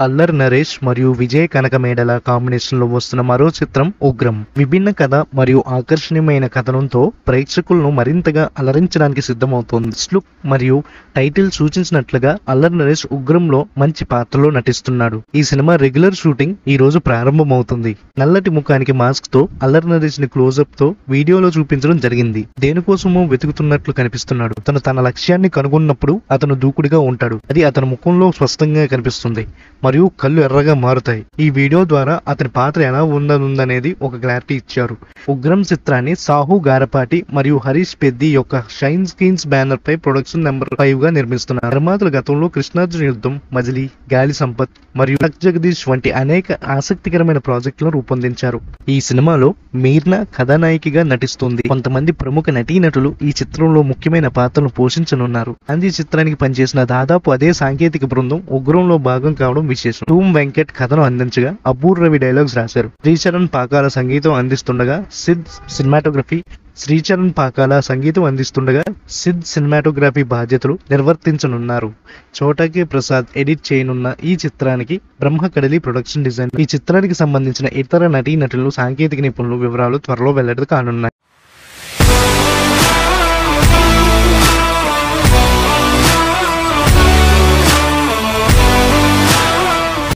అల్లరి నరేష్ మరియు విజయ్ కనకమేడల కాంబినేషన్ లో వస్తున్న మరో చిత్రం ఉగ్రం విభిన్న కథ మరియు ఆకర్షణీయమైన కథనంతో ప్రేక్షకులను మరింతగా అలరించడానికి సిద్ధమవుతోంది లుక్ మరియు టైటిల్ సూచించినట్లుగా అల్లరి నరేష్ ఉగ్రంలో మంచి పాత్రలో నటిస్తున్నాడు ఈ సినిమా రెగ్యులర్ షూటింగ్ ఈ రోజు ప్రారంభమవుతుంది నల్లటి ముఖానికి మాస్క్ తో అల్లరి నరేష్ ని క్లోజప్ తో వీడియోలో చూపించడం జరిగింది దేనికోసమో వెతుకుతున్నట్లు కనిపిస్తున్నాడు తను తన లక్ష్యాన్ని కనుగొన్నప్పుడు అతను దూకుడుగా ఉంటాడు అది అతని ముఖంలో స్పష్టంగా కనిపిస్తుంది మరియు కళ్ళు ఎర్రగా మారుతాయి ఈ వీడియో ద్వారా అతని పాత్ర ఎలా ఉండనుందనేది ఒక క్లారిటీ ఇచ్చారు ఉగ్రం చిత్రాన్ని సాహు గారపాటి మరియు హరీష్ పెద్ది యొక్క షైన్ స్క్రీన్స్ బ్యానర్ పై ప్రొడక్షన్ నెంబర్ ఫైవ్ గా నిర్మిస్తున్నారు నిర్మాతలు గతంలో కృష్ణార్జున యుద్ధం మజిలీ గాలి సంపత్ మరియు లక్ జగదీష్ వంటి అనేక ఆసక్తికరమైన ప్రాజెక్టులను రూపొందించారు ఈ సినిమాలో మీర్నా కథానాయికగా నటిస్తుంది కొంతమంది ప్రముఖ నటీనటులు ఈ చిత్రంలో ముఖ్యమైన పాత్రను పోషించనున్నారు అంది చిత్రానికి పనిచేసిన దాదాపు అదే సాంకేతిక బృందం ఉగ్రంలో భాగం కావడం విశేషం టూమ్ వెంకట్ కథను అందించగా అబ్బూర్ రవి డైలాగ్స్ రాశారు శ్రీచరణ్ పాకాల సంగీతం అందిస్తుండగా సిద్ సినిమాటోగ్రఫీ శ్రీచరణ్ పాకాల సంగీతం అందిస్తుండగా సిద్ సినిమాటోగ్రఫీ బాధ్యతలు నిర్వర్తించనున్నారు చోటాకే ప్రసాద్ ఎడిట్ చేయనున్న ఈ చిత్రానికి బ్రహ్మ కడలి ప్రొడక్షన్ డిజైన్ ఈ చిత్రానికి సంబంధించిన ఇతర నటీనటులు సాంకేతిక నిపుణులు వివరాలు త్వరలో వెల్లడి కానున్నాయి